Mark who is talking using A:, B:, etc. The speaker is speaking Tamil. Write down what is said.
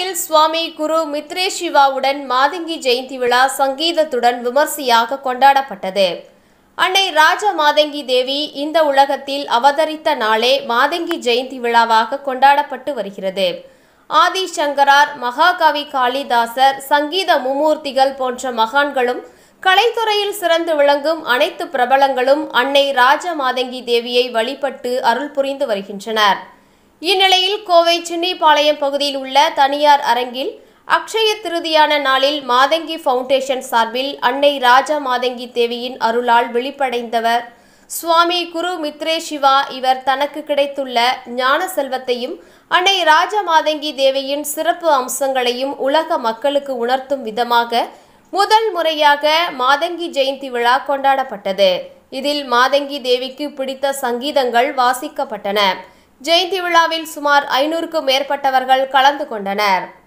A: கோவையில் சுவாமி குரு மித்ரே சிவாவுடன் மாதங்கி ஜெயந்தி விழா சங்கீதத்துடன் விமர்சையாக கொண்டாடப்பட்டது அன்னை ராஜ மாதங்கி தேவி இந்த உலகத்தில் அவதரித்த நாளே மாதங்கி ஜெயந்தி விழாவாக கொண்டாடப்பட்டு வருகிறது ஆதி சங்கரார் மகாகவி காளிதாசர் சங்கீத மும்மூர்த்திகள் போன்ற மகான்களும் கலைத்துறையில் சிறந்து விளங்கும் அனைத்து பிரபலங்களும் அன்னை ராஜ மாதங்கி தேவியை வழிபட்டு அருள் புரிந்து வருகின்றனர் இந்நிலையில் கோவை சின்னிப்பாளையம் பகுதியில் உள்ள தனியார் அரங்கில் அக்ஷய திருதியான நாளில் மாதங்கி ஃபவுண்டேஷன் சார்பில் அன்னை ராஜா மாதங்கி தேவியின் அருளால் விழிப்படைந்தவர் சுவாமி குரு மித்ரே சிவா இவர் தனக்கு கிடைத்துள்ள ஞான செல்வத்தையும் அன்னை ராஜ மாதங்கி தேவியின் சிறப்பு அம்சங்களையும் உலக மக்களுக்கு உணர்த்தும் விதமாக முதல் முறையாக மாதங்கி ஜெயந்தி விழா கொண்டாடப்பட்டது இதில் மாதங்கி தேவிக்கு பிடித்த சங்கீதங்கள் வாசிக்கப்பட்டன ஜெயந்தி விழாவில் சுமார் ஐநூறுக்கும் மேற்பட்டவர்கள் கலந்து கொண்டனர்